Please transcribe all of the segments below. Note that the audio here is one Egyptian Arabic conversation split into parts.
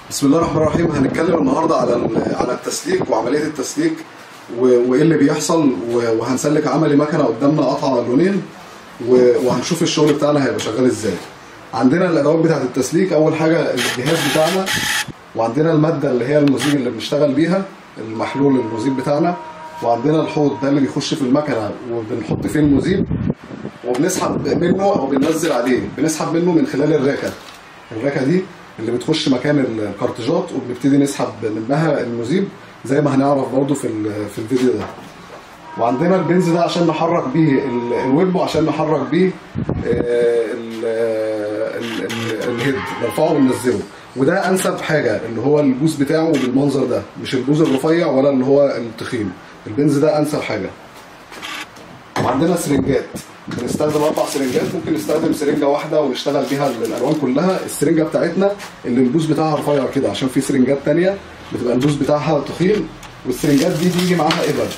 بسم الله الرحمن الرحيم هنتكلم النهارده على ال- على التسليك وعمليه التسليك و- وايه اللي بيحصل و- وهنسلك عملي مكنه قدامنا قطع لونين و- وهنشوف الشغل بتاعنا هيبقى شغال ازاي عندنا الادوات بتاعه التسليك اول حاجه الجهاز بتاعنا وعندنا الماده اللي هي المذيب اللي بنشتغل بيها المحلول المذيب بتاعنا وعندنا الحوض ده اللي بيخش في المكنه وبنحط فيه المذيب وبنسحب منه او بننزل عليه بنسحب منه من خلال الراكه الراكه دي اللي بتخش مكان الكارتجات وبنبتدي نسحب منها المذيب زي ما هنعرف برضو في ال- في الفيديو ده وعندنا البنز ده عشان نحرك بيه ال- الويب وعشان نحرك بيه آه، ال- ال- ال- الهيد نرفعه وننزله وده انسب حاجه اللي هو البوز بتاعه بالمنظر ده مش البوز الرفيع ولا اللي هو التخين البنز ده انسب حاجه وعندنا سرنجات بنستخدم اربع سرنجات ممكن نستخدم سرنجه واحده ونشتغل بيها الالوان كلها السرنجه بتاعتنا اللي البوز بتاعها رفيع كده عشان في سرنجات تانية بتبقى البوز بتاعها تخين والسرنجات دي بيجي معاها ابر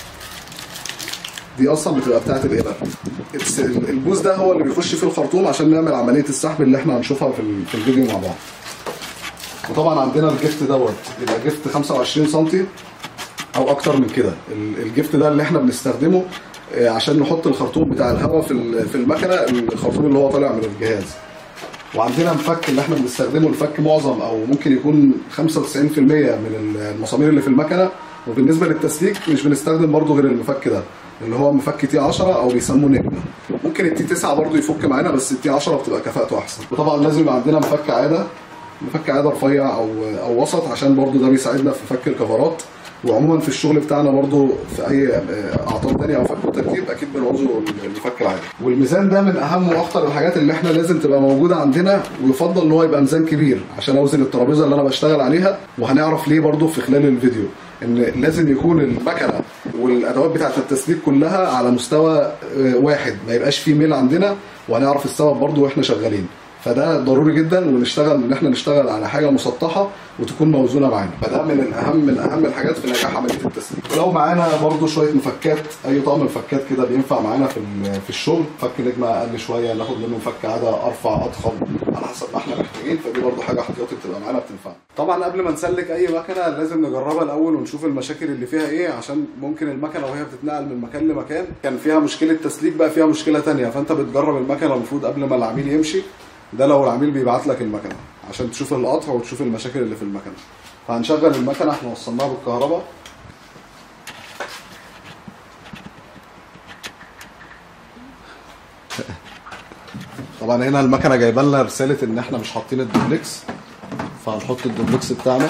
دي اصلا بتبقى بتاعت الابر الس- البوز ده هو اللي بيخش فيه الخرطوم عشان نعمل عمليه السحب اللي احنا هنشوفها في ال- في الفيديو مع بعض وطبعا عندنا الجفت دوت يبقى جفت 25 سم او اكتر من كده ال- الجفت ده اللي احنا بنستخدمه آه، عشان نحط الخرطوم بتاع الهواء في ال- في المكنه الخرطوم اللي هو طالع من الجهاز وعندنا مفك اللي احنا بنستخدمه الفك معظم او ممكن يكون 95% من المسامير اللي في المكنه وبالنسبه للتسليك مش بنستخدم برضه غير المفك ده اللي هو مفك تي 10 او بيسموه نجمه ممكن التي 9 برضه يفك معانا بس التي 10 بتبقى كفاءته احسن وطبعا لازم يبقى عندنا مفك عاده مفك عاده رفيع او او وسط عشان برضه ده بيساعدنا في فك الكفرات وعموما في الشغل بتاعنا برضو في اي آه، اعطال تانية او فك وتركيب اكيد بنعوزه المفك العادي والميزان ده من اهم واخطر الحاجات اللي احنا لازم تبقى موجوده عندنا ويفضل ان هو يبقى ميزان كبير عشان اوزن الترابيزه اللي انا بشتغل عليها وهنعرف ليه برضو في خلال الفيديو ان لازم يكون المكنه والادوات بتاعه التسليك كلها على مستوى آه، واحد ما يبقاش فيه ميل عندنا وهنعرف السبب برضو واحنا شغالين فده ضروري جدا ونشتغل ان احنا نشتغل على حاجه مسطحه وتكون موزونه معانا فده من الاهم من اهم الحاجات في نجاح عمليه التسليك ولو معانا برضو شويه مفكات اي طقم مفكات كده بينفع معانا في ال- في الشغل فك نجمه اقل شويه ناخد منه مفك عاده ارفع اضخم على حسب ما احنا محتاجين فدي برضو حاجه احتياطي بتبقى معانا بتنفعنا طبعا قبل ما نسلك اي مكنه لازم نجربها الاول ونشوف المشاكل اللي فيها ايه عشان ممكن المكنه وهي بتتنقل من مكان لمكان كان فيها مشكله تسليك بقى فيها مشكله تانية فانت بتجرب المكنه المفروض قبل ما العميل يمشي ده لو العميل بيبعت لك المكنه عشان تشوف القطع وتشوف المشاكل اللي في المكنه فهنشغل المكنه احنا وصلناها بالكهرباء طبعا هنا المكنه جايبه لنا رساله ان احنا مش حاطين الدوبلكس فهنحط الدوبلكس بتاعنا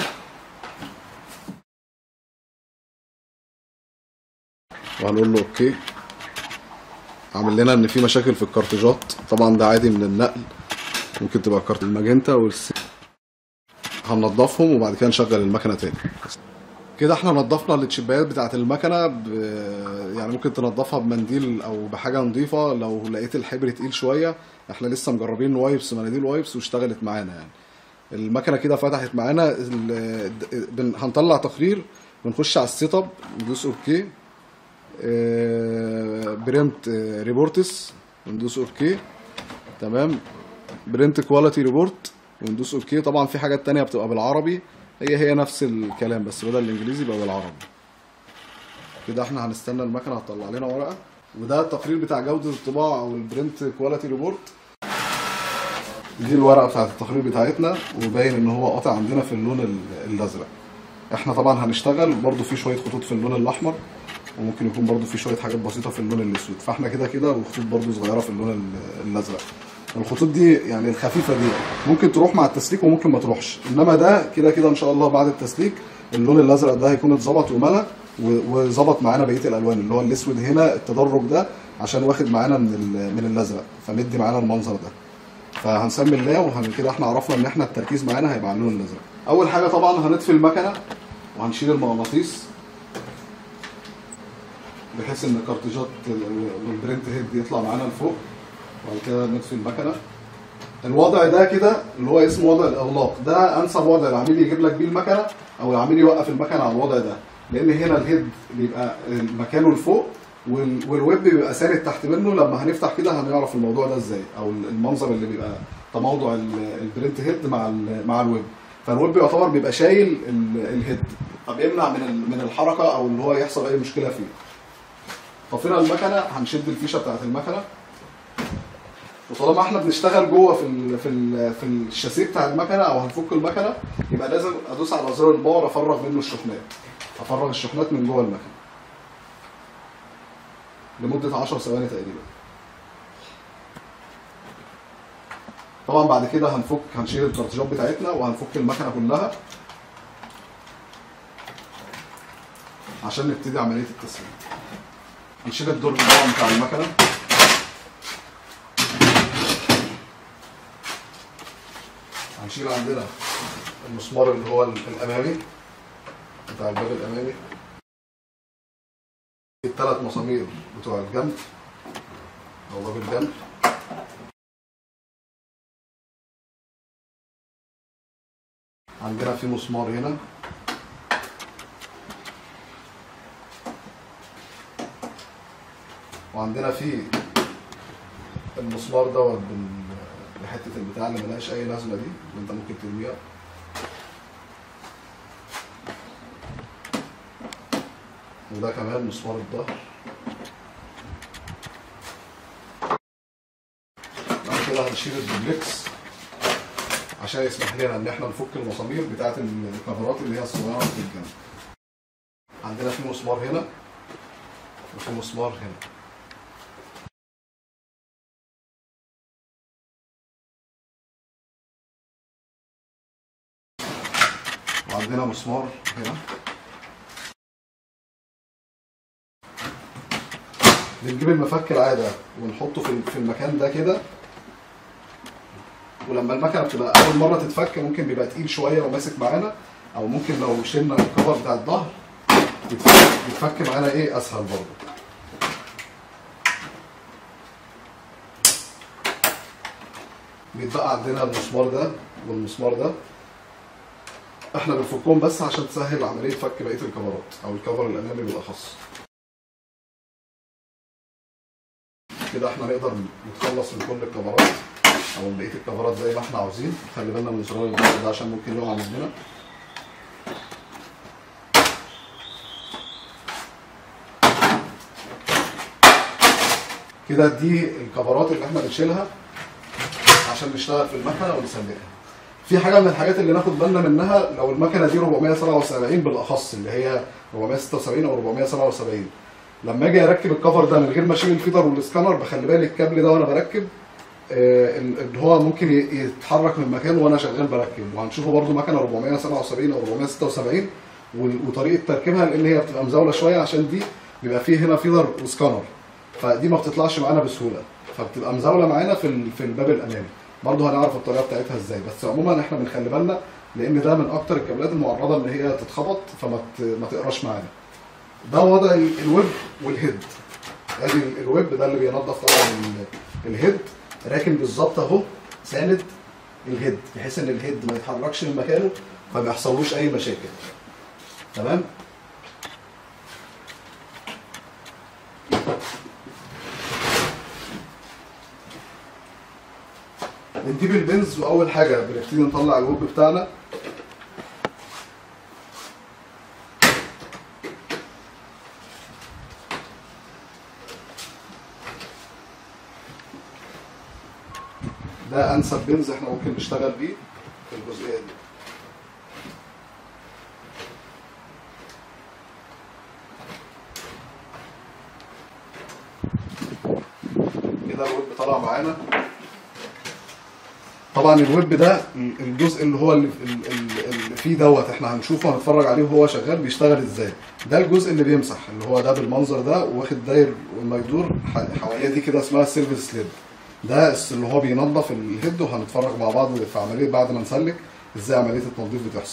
وهنقول له اوكي عامل لنا ان في مشاكل في الكارتجات طبعا ده عادي من النقل ممكن تبقى كارت الماجنتا والس... هننضفهم وبعد كده نشغل المكنه تاني كده احنا نضفنا التشيبات بتاعت المكنه ب... يعني ممكن تنضفها بمنديل او بحاجه نظيفه لو لقيت الحبر تقيل شويه احنا لسه مجربين وايبس مناديل وايبس واشتغلت معانا يعني المكنه كده فتحت معانا ال... بن... هنطلع تقرير ونخش على السيت اب ندوس اوكي اه... برنت اه... ريبورتس وندوس اوكي تمام برنت كواليتي ريبورت وندوس اوكي طبعا في حاجات تانية بتبقى بالعربي هي هي نفس الكلام بس بدل الانجليزي يبقى بالعربي كده احنا هنستنى المكنه هتطلع لنا ورقه وده التقرير بتاع جوده الطباعه او البرنت كواليتي ريبورت دي الورقه بتاعت التقرير بتاعتنا وباين ان هو قاطع عندنا في اللون ال- الازرق احنا طبعا هنشتغل برضو في شويه خطوط في اللون الاحمر وممكن يكون برضو في شويه حاجات بسيطه في اللون الاسود فاحنا كده كده وخطوط برضو صغيره في اللون ال- الازرق الخطوط دي يعني الخفيفه دي ممكن تروح مع التسليك وممكن ما تروحش انما ده كده كده ان شاء الله بعد التسليك اللون الازرق ده هيكون اتظبط وملى و- وظبط معانا بقيه الالوان اللي هو الاسود هنا التدرج ده عشان واخد معانا من ال- من الازرق فمدي معانا المنظر ده فهنسمي الله وهن كده احنا عرفنا ان احنا التركيز معانا هيبقى على اللون الازرق اول حاجه طبعا هنطفي المكنه وهنشيل المغناطيس بحيث ان الكارتجات والبرنت هيد يطلع معانا لفوق وبعد كده نطفي المكنه الوضع ده كده اللي هو اسمه وضع الاغلاق ده انسب وضع العميل يجيب لك بيه المكنه او العميل يوقف المكنه على الوضع ده لان هنا الهيد بيبقى مكانه لفوق وال- والويب بيبقى سارد تحت منه لما هنفتح كده هنعرف الموضوع ده ازاي او المنظر اللي بيبقى تموضع ال- البرنت هيد مع ال- مع الويب فالويب يعتبر بيبقى شايل ال- الهيد فبيمنع من ال- من الحركه او ان هو يحصل اي مشكله فيه طفينا المكنه هنشد الفيشه بتاعت المكنه وطالما احنا بنشتغل جوه في ال في ال في الشاسيه بتاع المكنه او هنفك المكنه يبقى لازم ادوس على زر الباور افرغ منه الشحنات افرغ الشحنات من جوه المكنه لمده 10 ثواني تقريبا طبعا بعد كده هنفك هنشيل الكارتجات بتاعتنا وهنفك المكنه كلها عشان نبتدي عمليه التسليم هنشيل الدور طبعا بتاع المكنه هنشيل عندنا المسمار اللي هو الامامي بتاع الباب الامامي الثلاث مسامير بتوع الجنب او باب الجنب عندنا في مسمار هنا وعندنا في المسمار دوت بال- بحته البتاع اللي ملهاش اي لازمه دي اللي انت ممكن ترميها وده كمان مسمار الظهر بعد كده هنشيل الدوبلكس عشان يسمح لنا ان احنا نفك المسامير بتاعت الكفرات اللي هي الصغيره في الجنب عندنا في مسمار هنا وفي مسمار هنا وعندنا مسمار هنا بنجيب المفك العادة ونحطه في في المكان ده كده ولما المكنه بتبقى اول مره تتفك ممكن بيبقى تقيل شويه وماسك معانا او ممكن لو شلنا الكفر بتاع الظهر يتفك يتفك معانا ايه اسهل برضه بيتبقى عندنا المسمار ده والمسمار ده احنا بنفكهم بس عشان تسهل عمليه فك بقيه الكفرات او الكفر الامامي بالاخص كده احنا نقدر نتخلص من كل الكفرات او من بقيه الكفرات زي ما احنا عاوزين خلي بالنا من زرار الضغط ده عشان ممكن يقع مننا كده دي الكفرات اللي احنا بنشيلها عشان نشتغل في المكنه ونسلكها في حاجه من الحاجات اللي ناخد بالنا منها لو المكنه دي 477 بالاخص اللي هي 476 او 477 لما اجي اركب الكفر ده من غير ما اشيل الفيدر والسكانر بخلي بالي الكابل ده وانا بركب آه، ال- ان هو ممكن ي- يتحرك من مكانه وانا شغال بركب وهنشوفه برده مكنه 477 او 476 وال- وطريقه تركيبها لان هي بتبقى مزاوله شويه عشان دي بيبقى فيه هنا فيدر وسكانر فدي ما بتطلعش معانا بسهوله فبتبقى مزاوله معانا في ال- في الباب الامامي برضه هنعرف الطريقه بتاعتها ازاي بس عموما احنا بنخلي بالنا لان ده من اكتر الكابلات المعرضه ان هي تتخبط فما ت- ما تقراش معانا ده وضع ال- الويب والهيد ادي ال- الويب ده اللي بينظف طبعا ال- الهيد راكن بالظبط اهو ساند الهيد بحيث ان الهيد ما يتحركش من مكانه فما يحصلوش اي مشاكل تمام بنجيب البنز واول حاجه بنبتدي نطلع الويب بتاعنا ده انسب بنز احنا ممكن نشتغل بيه في الجزئيه دي كده الويب طلع معانا طبعا الويب ده الجزء اللي هو اللي اللي- اللي فيه دوت احنا هنشوفه هنتفرج عليه وهو شغال بيشتغل ازاي ده الجزء اللي بيمسح اللي هو ده بالمنظر ده واخد داير وما يدور ح- حواليه دي كده اسمها سيرفيس سليب ده الس- اللي هو بينظف الهيد وهنتفرج مع بعض في عمليه بعد ما نسلك ازاي عمليه التنظيف بتحصل